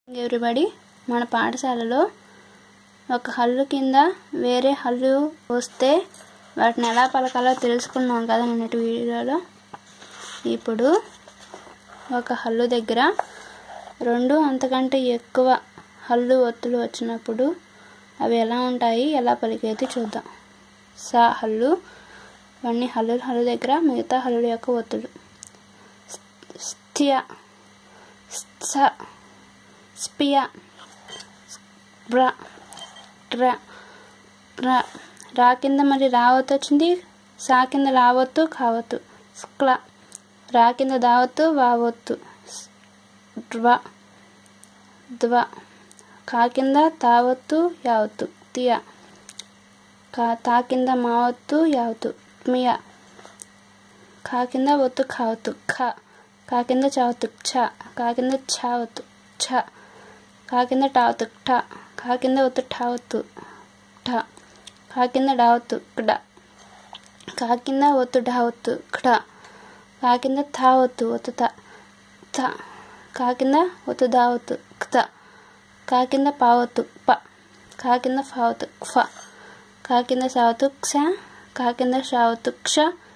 everybody మన పాఠశాలలో ఒక హల్లు కింద వేరే హల్లు వస్తే వాటిని ఎలా పలకాలో తెలుసుకున్నాం కదా నిన్నటి వీడియోలో ఇప్పుడు ఒక హల్లు దగ్గర రెండు అంతకంటే ఎక్కువ హల్లు ఒత్తులు వచ్చినప్పుడు అవి ఎలా ఉంటాయి ఎలా పలికేది చూద్దాం సా హల్లు ఇవన్నీ హల్లులు హల్లు దగ్గర మిగతా హల్లుల యొక్క ఒత్తులు స్థియ స స్పియా బ్ర ర ర రా కింద మరి రావత్తు వచ్చింది సా కింద రావత్తు కావత్తు స్క్ల రా కింద దావత్తు వావత్తు డ్వ ద్వ కా కింద తావత్తు యావత్తు తియ కా తా కింద మావత్తు యావత్తు మియ కా కింద ఒత్తు కావత్తు ఖ కా కింద చావత్తు ఛ కా కింద ఛావత్తు ఛ కా కింద టావత్తు ఠ కా కింద ఒత్తు ఠావత్తు ఠ కా కింద డావత్తు డ కా కింద ఒత్తు డావత్తు ఖ కా కింద థావత్తు ఒత్తు త థ కా కింద ఒత్తు దావత్తు త కా కింద పావత్తు ప కా కింద ఫావత్తు ఫ కా కింద సావత్తు క్ష కా కింద షావత్తు క్ష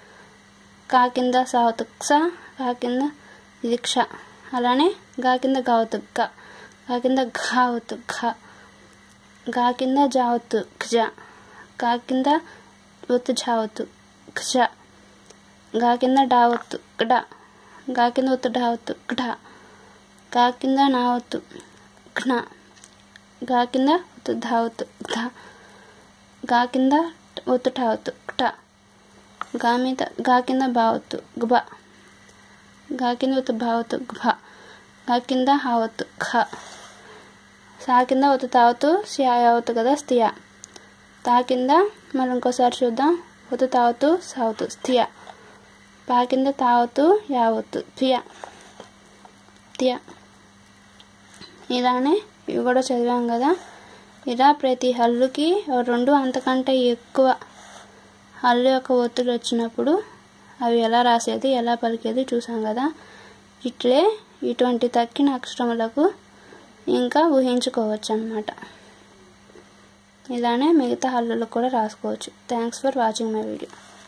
కా కింద సావత్తు క్ష కా కింద ఇది క్ష అలానే గా కింద గావత్తు గ గా కింద ఘావత్తు ఘ గా కింద జావత్తు ఘజ గా కింద ఒత్తు జావత్తు ఘజ గా కింద డావత్తు గడ గా కింద ఒత్తు డావత్తు గఢ గా కింద నావత్తు ఘ్న గా కింద ఒత్తు ధావత్తు ఘ గా కింద ఒత్తు ఠావత్తు ఠ గా మీద గా కింద బావత్తు గుబ గా కింద ఒత్తు భావత్తు గుభ గా కింద హావత్తు ఖ సా కింద ఒత్తు తావత్తు సియా యావత్తు కదా స్థియ తా కింద మరి ఇంకోసారి చూద్దాం ఒత్తు తావత్తు సావత్తు స్థియ పా కింద తావత్తు యావత్తు థియ థియ ఇలానే ఇవి కూడా చదివాం కదా ఇలా ప్రతి హల్లుకి రెండు అంతకంటే ఎక్కువ హల్లు యొక్క ఒత్తులు వచ్చినప్పుడు అవి ఎలా రాసేది ఎలా పలికేది చూసాం కదా ఇట్లే ఇటువంటి తక్కిన అక్షరములకు ఇంకా ఊహించుకోవచ్చు అనమాట ఇలానే మిగతా హల్లులకు కూడా రాసుకోవచ్చు thanks for watching my video